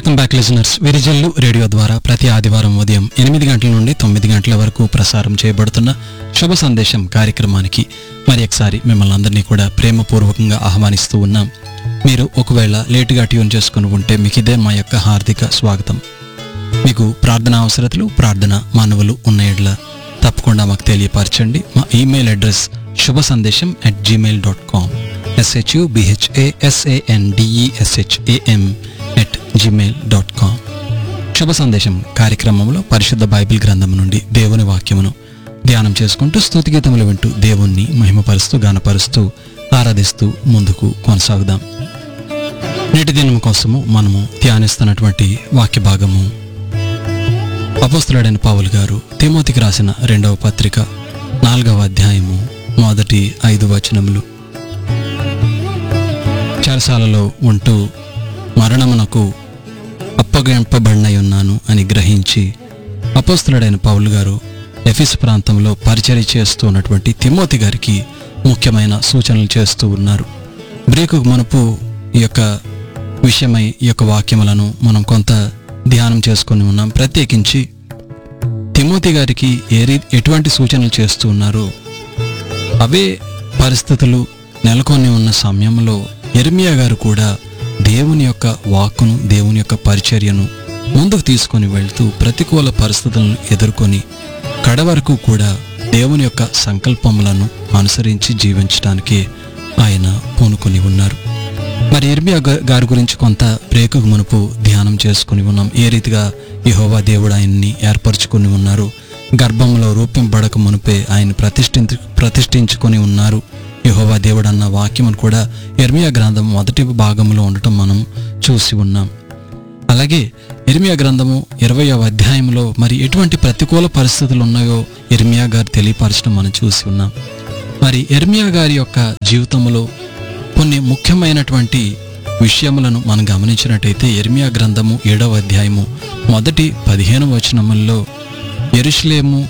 welcome back listeners Virijallu radio ద్వారా ప్రతి ఆదివారం ఉదయం ఎనిమిది గంటల నుండి తొమ్మిది గంటల వరకు ప్రసారం చేయబడుతున్న శుభ సందేశం కార్యక్రమానికి మరి ఒకసారి మిమ్మల్ని అందరినీ కూడా ప్రేమపూర్వకంగా ఆహ్వానిస్తూ ఉన్నాం మీరు ఒకవేళ లేటుగా ట్యూన్ చేసుకుని ఉంటే మీకు ఇదే మా యొక్క హార్దిక స్వాగతం మీకు ప్రార్థన అవసరతలు ప్రార్థన మానవులు ఉన్న ఎడ్ల తప్పకుండా మాకు తెలియపరచండి మా ఈమెయిల్ అడ్రస్ శుభ సందేశం at gmail dot com SHU BHASANDESHAM at gmail dot com శుభ సందేశం కార్యక్రమంలో పరిశుద్ధ బైబిల్ గ్రంథం నుండి దేవుని వాక్యమును ధ్యానం చేసుకుంటూ స్తుతిగీతములు వింటూ దేవుణ్ణి మహిమపరుస్తూ గానపరుస్తూ ఆరాధిస్తూ ముందుకు కొనసాగుదాం నేటి దినం కోసము మనము ధ్యానిస్తున్నటువంటి వాక్య భాగము అపోస్తులుడైన పౌలు గారు తిమోతికి రాసిన రెండవ పత్రిక నాలుగవ అధ్యాయము మొదటి ఐదు వచనములు చెరసాలలో ఉంటూ మరణమునకు అప్పగింపబడినై ఉన్నాను అని గ్రహించి అపోస్తులుడైన పౌలు గారు ఎఫిస్ ప్రాంతంలో పరిచర్య చేస్తూ ఉన్నటువంటి తిమోతి గారికి ముఖ్యమైన సూచనలు చేస్తూ ఉన్నారు బ్రేకు మనపు ఈ యొక్క విషయమై ఈ యొక్క వాక్యములను మనం కొంత ధ్యానం చేసుకొని ఉన్నాం ప్రత్యేకించి తిమోతి గారికి ఏ రీ ఎటువంటి సూచనలు చేస్తూ ఉన్నారో అవే పరిస్థితులు నెలకొని ఉన్న సమయంలో ఎర్మియా గారు కూడా దేవుని యొక్క వాక్కును దేవుని యొక్క పరిచర్యను ముందుకు తీసుకొని వెళ్తూ ప్రతికూల పరిస్థితులను ఎదుర్కొని కడవరకు కూడా దేవుని యొక్క సంకల్పములను అనుసరించి జీవించడానికి ఆయన పూనుకొని ఉన్నారు మరి ఇర్మియా గా- గారి గురించి కొంత బ్రేకు మునుపు ధ్యానం చేసుకుని ఉన్నాం ఏ రీతిగా యెహోవా దేవుడు ఆయన్ని ఏర్పరచుకుని ఉన్నారు గర్భంలో రూపింపబడక మునుపే ఆయన ప్రతిష్ఠించు ప్రతిష్ఠించుకొని ఉన్నారు యెహోవా దేవుడు అన్న వాక్యమును కూడా ఇర్మియా గ్రంథం మొదటి భాగంలో ఉండటం మనం చూసి ఉన్నాం అలాగే ఇర్మియా గ్రంథము ఇరవయవ అధ్యాయంలో మరి ఎటువంటి ప్రతికూల పరిస్థితులు ఉన్నాయో ఇర్మియా గారు తెలియపరచడం మనం చూసి ఉన్నాం మరి ఇర్మియా గారి యొక్క జీవితంలో కొన్ని ముఖ్యమైనటువంటి విషయములను మనం గమనించినట్టయితే ఎర్మియా గ్రంథము ఏడవ అధ్యాయము మొదటి పదిహేను వచనముల్లో ఎరుషులేము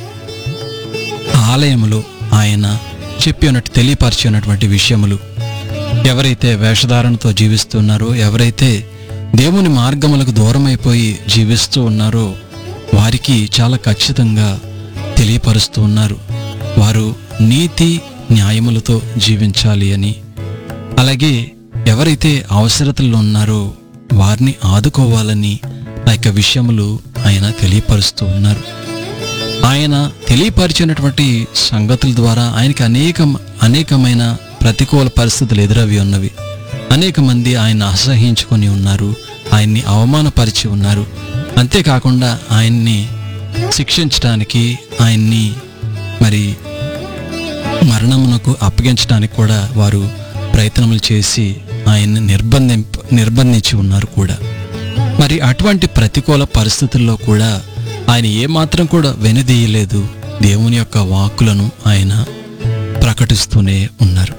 ఆలయములో ఆయన చెప్పి ఉన్నట్టు తెలియపరిచినటువంటి విషయములు ఎవరైతే వేషధారణతో జీవిస్తున్నారో ఎవరైతే దేవుని మార్గములకు దూరమైపోయి జీవిస్తూ ఉన్నారో వారికి చాలా ఖచ్చితంగా తెలియపరుస్తూ ఉన్నారు వారు నీతి న్యాయములతో జీవించాలి అని అలాగే ఎవరైతే అవసరతల్లో ఉన్నారో వారిని ఆదుకోవాలని ఆ యొక్క విషయములు ఆయన తెలియపరుస్తూ ఉన్నారు ఆయన తెలియపరిచినటువంటి సంగతుల ద్వారా ఆయనకి అనేక అనేకమైన ప్రతికూల పరిస్థితులు ఎదురవి ఉన్నవి అనేక మంది ఆయన అసహించుకొని ఉన్నారు ఆయన్ని అవమానపరిచి ఉన్నారు అంతేకాకుండా ఆయన్ని శిక్షించడానికి ఆయన్ని మరి మరణమునకు అప్పగించడానికి కూడా వారు ప్రయత్నములు చేసి ఆయన్ని నిర్బంధింప నిర్బంధించి ఉన్నారు కూడా మరి అటువంటి ప్రతికూల పరిస్థితుల్లో కూడా ఆయన ఏమాత్రం కూడా వెనుదీయలేదు దేవుని యొక్క వాక్కులను ఆయన ప్రకటిస్తూనే ఉన్నారు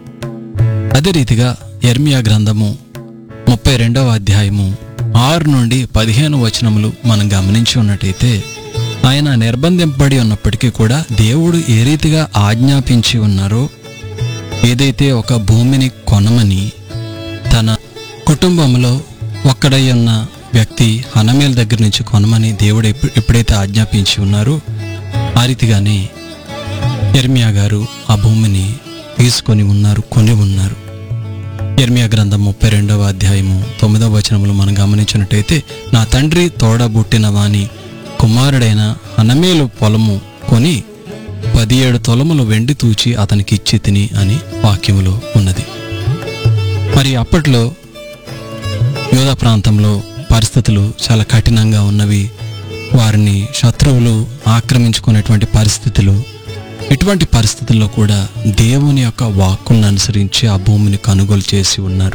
అదే రీతిగా ఎర్మియా గ్రంథము ముప్పై రెండవ అధ్యాయము ఆరు నుండి పదిహేను వచనములు మనం గమనించి ఉన్నట్టయితే ఆయన నిర్బంధింపబడి ఉన్నప్పటికీ కూడా దేవుడు ఏ రీతిగా ఆజ్ఞాపించి ఉన్నారో ఏదైతే ఒక భూమిని కొనమని తన కుటుంబంలో ఒక్కడై ఉన్న వ్యక్తి హనమేల్ దగ్గర నుంచి కొనమని దేవుడు ఎప్పు- ఎప్పుడైతే ఆజ్ఞాపించి ఉన్నారో ఆ రీతిగానే ఎర్మియా గారు ఆ భూమిని తీసుకొని ఉన్నారు కొని ఉన్నారు ఎర్మియా గ్రంథం ముప్పై రెండవ అధ్యాయము తొమ్మిదవ వచనములు మనం గమనించినట్టయితే నా తండ్రి తోడబుట్టిన వాని కుమారుడైన హనమేలు పొలము కొని పదిహేడు తొలములు వెండి తూచి అతనికి ఇచ్చి తిని అని వాక్యములో ఉన్నది మరి అప్పట్లో యోధా ప్రాంతంలో పరిస్థితులు చాలా కఠినంగా ఉన్నవి వారిని శత్రువులు ఆక్రమించుకునేటువంటి పరిస్థితులు ఇటువంటి పరిస్థితుల్లో కూడా దేవుని యొక్క వాక్కులను అనుసరించి ఆ భూమిని కొనుగోలు చేసి ఉన్నారు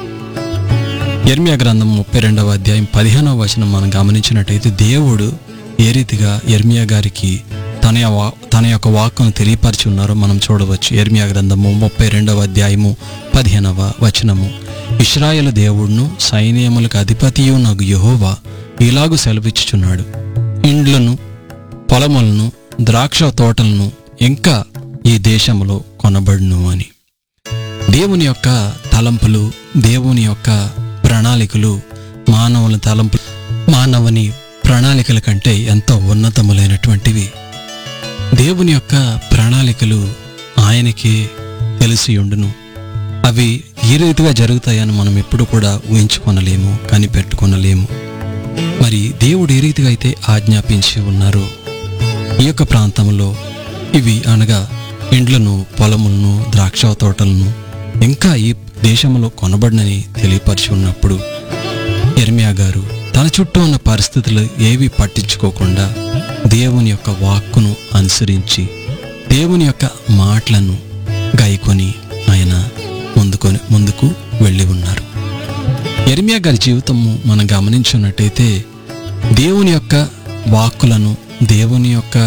ఎర్మియా గ్రంథం ముప్పై రెండవ అధ్యాయం పదిహేనవ వచనం మనం గమనించినట్టయితే దేవుడు ఏ రీతిగా ఎర్మియా గారికి తన యొక్క వా- తన యొక్క వాక్కును తెలియపరిచి ఉన్నారో మనం చూడవచ్చు ఎర్మియా గ్రంథము ముప్పై రెండవ అధ్యాయము పదిహేనవ వచనము ఇస్రాయేలు దేవుడును సైన్యములకు అధిపతియు నాకు యెహోవా ఇలాగు సెలవిచ్చుచున్నాడు ఇండ్లను పొలములను ద్రాక్ష తోటలను ఇంకా ఈ దేశంలో కొనబడును అని దేవుని యొక్క తలంపులు దేవుని యొక్క ప్రణాళికలు మానవుల తలంపు మానవుని ప్రణాళికల కంటే ఎంతో ఉన్నతములైనటువంటివి దేవుని యొక్క ప్రణాళికలు ఆయనకే తెలిసి ఉండును అవి ఈ రీతిగా జరుగుతాయని మనం ఎప్పుడు కూడా ఊహించుకొనలేము కనిపెట్టుకొనలేము మరి దేవుడు ఏ రీతిగా అయితే ఆజ్ఞాపించి ఉన్నారో ఈ యొక్క ప్రాంతంలో ఇవి అనగా ఇండ్లను పొలములను ద్రాక్ష తోటలను ఇంకా ఈ దేశంలో కొనబడినని తెలియపరిచి ఉన్నప్పుడు ఎర్మియా గారు తన చుట్టూ ఉన్న పరిస్థితులు ఏవి పట్టించుకోకుండా దేవుని యొక్క వాక్కును అనుసరించి దేవుని యొక్క మాటలను గాయకొని ఆయన ముందుకొని ముందుకు వెళ్ళి ఉన్నారు ఎర్మియా గారి జీవితము మనం గమనించున్నట్టయితే దేవుని యొక్క వాక్కులను దేవుని యొక్క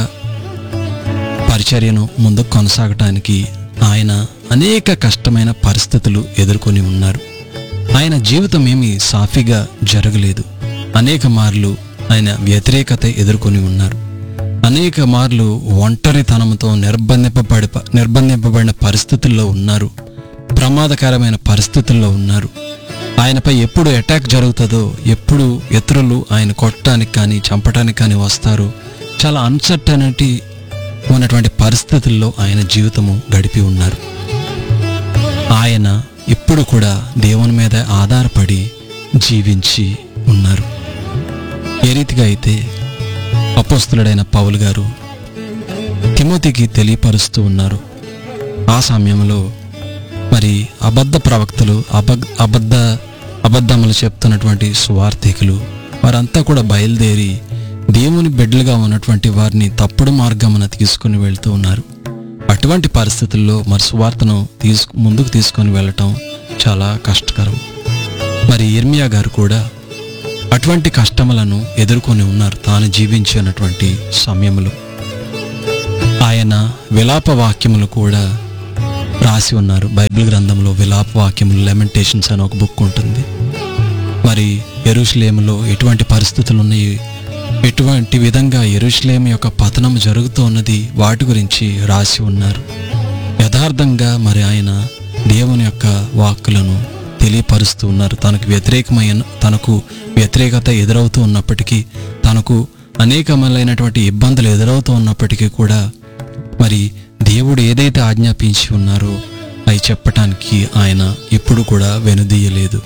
పరిచర్యను ముందుకు కొనసాగటానికి ఆయన అనేక కష్టమైన పరిస్థితులు ఎదుర్కొని ఉన్నారు ఆయన జీవితం ఏమీ సాఫీగా జరగలేదు అనేక మార్లు ఆయన వ్యతిరేకత ఎదుర్కొని ఉన్నారు అనేక మార్లు ఒంటరితనంతో నిర్బంధింపబడి నిర్బంధింపబడిన పరిస్థితుల్లో ఉన్నారు ప్రమాదకరమైన పరిస్థితుల్లో ఉన్నారు ఆయనపై ఎప్పుడు అటాక్ జరుగుతుందో ఎప్పుడు ఇతరులు ఆయన కొట్టడానికి కానీ చంపడానికి కానీ వస్తారో చాలా అన్సర్టనిటీ ఉన్నటువంటి పరిస్థితుల్లో ఆయన జీవితము గడిపి ఉన్నారు ఆయన ఇప్పుడు కూడా దేవుని మీద ఆధారపడి జీవించి ఉన్నారు ఏ రీతిగా అయితే అపోస్తులుడైన పౌలు గారు తిమోతికి తెలియపరుస్తూ ఉన్నారు ఆ సమయంలో మరి అబద్ధ ప్రవక్తలు అబద్ధ అబద్ధ అబద్ధములు చెప్తున్నటువంటి సువార్థికులు వారంతా కూడా బయలుదేరి దేవుని బిడ్డలుగా ఉన్నటువంటి వారిని తప్పుడు మార్గమున తీసుకుని వెళ్తూ ఉన్నారు అటువంటి పరిస్థితుల్లో మరి సువార్తను తీసుకు ముందుకు తీసుకొని వెళ్ళటం చాలా కష్టకరం మరి ఇర్మియా గారు కూడా అటువంటి కష్టములను ఎదుర్కొని ఉన్నారు తాను జీవించినటువంటి సమయంలో ఆయన విలాప వాక్యములు కూడా రాసి ఉన్నారు బైబిల్ గ్రంథంలో విలాప వాక్యములు లెమెంటేషన్స్ అని ఒక బుక్ ఉంటుంది మరి ఎరుషులేములో ఎటువంటి పరిస్థితులు ఉన్నాయి ఎటువంటి విధంగా ఎరుషులేం యొక్క పతనం జరుగుతూ ఉన్నది వాటి గురించి రాసి ఉన్నారు యథార్థంగా మరి ఆయన దేవుని యొక్క వాక్కులను తెలియపరుస్తూ ఉన్నారు తనకు వ్యతిరేకమైన తనకు వ్యతిరేకత ఎదురవుతూ ఉన్నప్పటికీ తనకు అనేకమైనటువంటి ఇబ్బందులు ఎదురవుతూ ఉన్నప్పటికీ కూడా మరి దేవుడు ఏదైతే ఆజ్ఞాపించి ఉన్నారో అవి చెప్పటానికి ఆయన ఎప్పుడు కూడా వెనుదీయలేదు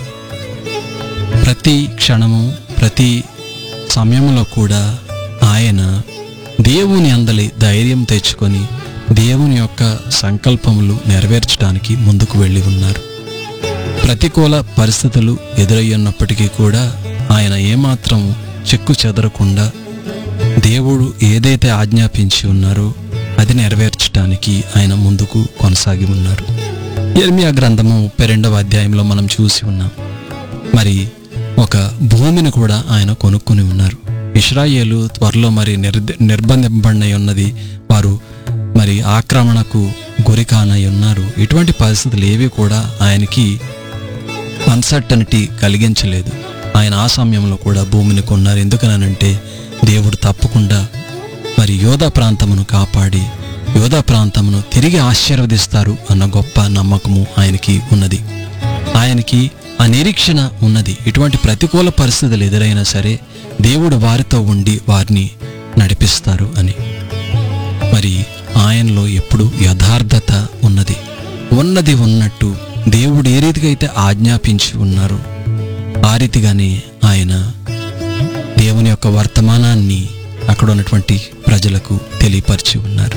ప్రతి క్షణము ప్రతి సమయంలో కూడా ఆయన దేవుని అందలి ధైర్యం తెచ్చుకొని దేవుని యొక్క సంకల్పములు నెరవేర్చడానికి ముందుకు వెళ్ళి ఉన్నారు ప్రతికూల పరిస్థితులు ఎదురయ్యున్నప్పటికీ కూడా ఆయన ఏమాత్రం చెక్కు చెదరకుండా దేవుడు ఏదైతే ఆజ్ఞాపించి ఉన్నారో అది నెరవేర్చడానికి ఆయన ముందుకు కొనసాగి ఉన్నారు ఎర్మియా గ్రంథము ముప్పై రెండవ అధ్యాయంలో మనం చూసి ఉన్నాం మరి ఒక భూమిని కూడా ఆయన కొనుక్కొని ఉన్నారు ఇస్రాయేలు త్వరలో మరి నిర్ద నిర్బంధింపబడినై ఉన్నది వారు మరి ఆక్రమణకు గురి కానై ఉన్నారు ఇటువంటి పరిస్థితులు ఏవి కూడా ఆయనకి అన్సర్టనిటీ కలిగించలేదు ఆయన ఆ సమయంలో కూడా భూమిని కొన్నారు ఎందుకనంటే దేవుడు తప్పకుండా మరి యోధా ప్రాంతమును కాపాడి యోధా ప్రాంతమును తిరిగి ఆశీర్వదిస్తారు అన్న గొప్ప నమ్మకము ఆయనకి ఉన్నది ఆయనకి ఆ నిరీక్షణ ఉన్నది ఇటువంటి ప్రతికూల పరిస్థితులు ఎదురైనా సరే దేవుడు వారితో ఉండి వారిని నడిపిస్తారు అని మరి ఆయనలో ఎప్పుడు యథార్థత ఉన్నది ఉన్నది ఉన్నట్టు దేవుడు ఏ రీతిగా అయితే ఆజ్ఞాపించి ఉన్నారో ఆ రీతిగానే ఆయన దేవుని యొక్క వర్తమానాన్ని అక్కడ ఉన్నటువంటి ప్రజలకు తెలియపరిచి ఉన్నారు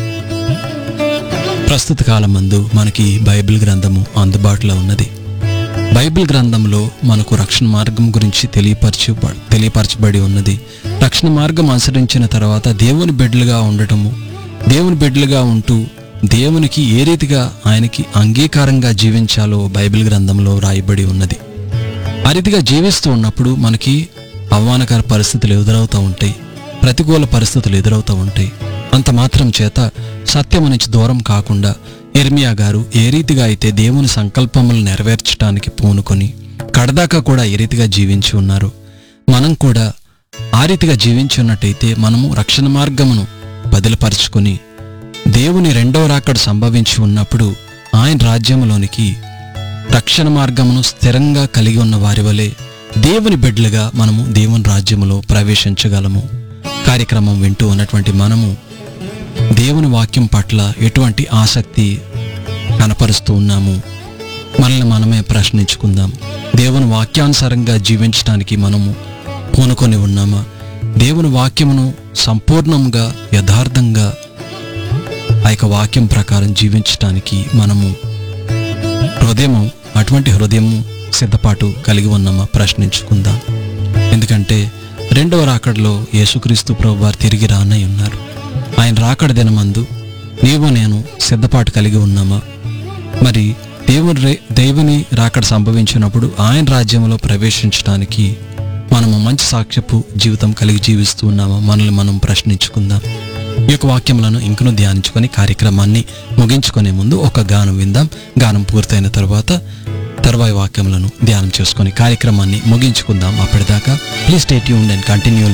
ప్రస్తుత కాలమందు మనకి బైబిల్ గ్రంథము అందుబాటులో ఉన్నది బైబిల్ గ్రంథంలో మనకు రక్షణ మార్గం గురించి తెలియపరచు తెలియపరచబడి ఉన్నది రక్షణ మార్గం అనుసరించిన తర్వాత దేవుని బిడ్డలుగా ఉండటము దేవుని బిడ్డలుగా ఉంటూ దేవునికి ఏ రీతిగా ఆయనకి అంగీకారంగా జీవించాలో బైబిల్ గ్రంథంలో రాయబడి ఉన్నది ఆ రీతిగా జీవిస్తూ ఉన్నప్పుడు మనకి అవమానకర పరిస్థితులు ఎదురవుతూ ఉంటాయి ప్రతికూల పరిస్థితులు ఎదురవుతూ ఉంటాయి అంత మాత్రం చేత సత్యము నుంచి దూరం కాకుండా ఇర్మియా గారు ఏ రీతిగా అయితే దేవుని సంకల్పములు నెరవేర్చడానికి పూనుకొని కడదాకా కూడా ఏ రీతిగా జీవించి ఉన్నారు మనం కూడా ఆ రీతిగా జీవించి ఉన్నట్టయితే మనము రక్షణ మార్గమును బదిలపరుచుకొని దేవుని రెండవ రాకడ సంభవించి ఉన్నప్పుడు ఆయన రాజ్యంలోనికి రక్షణ మార్గమును స్థిరంగా కలిగి ఉన్న వారి వలె దేవుని బిడ్డలుగా మనము దేవుని రాజ్యములో ప్రవేశించగలము కార్యక్రమం వింటూ ఉన్నటువంటి మనము దేవుని వాక్యం పట్ల ఎటువంటి ఆసక్తి కనపరుస్తూ ఉన్నాము మనల్ని మనమే ప్రశ్నించుకుందాం దేవుని వాక్యానుసారంగా జీవించడానికి మనము పూనుకొని ఉన్నామా దేవుని వాక్యమును సంపూర్ణంగా యథార్థంగా ఆ యొక్క వాక్యం ప్రకారం జీవించటానికి మనము హృదయము అటువంటి హృదయము సిద్ధపాటు కలిగి ఉన్నామా ప్రశ్నించుకుందాం ఎందుకంటే రెండవ రాకడలో యేసుక్రీస్తు ప్రభు వారు తిరిగి రానై ఉన్నారు ఆయన రాకడ దినమందు నీవు నేను సిద్ధపాటు కలిగి ఉన్నామా మరి దేవుని రే- దేవుని రాకడ సంభవించినప్పుడు ఆయన రాజ్యంలో ప్రవేశించడానికి మనము మంచి సాక్ష్యపు జీవితం కలిగి జీవిస్తూ ఉన్నామా మనల్ని మనం ప్రశ్నించుకుందాం ఈ యొక్క వాక్యములను ఇంకను ధ్యానించుకొని కార్యక్రమాన్ని ముగించుకునే ముందు ఒక గానం విందాం గానం పూర్తయిన తర్వాత తర్వాయి వాక్యములను ధ్యానం చేసుకొని కార్యక్రమాన్ని ముగించుకుందాం అప్పటిదాకా ప్లీజ్ స్టేట్ యూన్ అండ్ కంటిన్యూ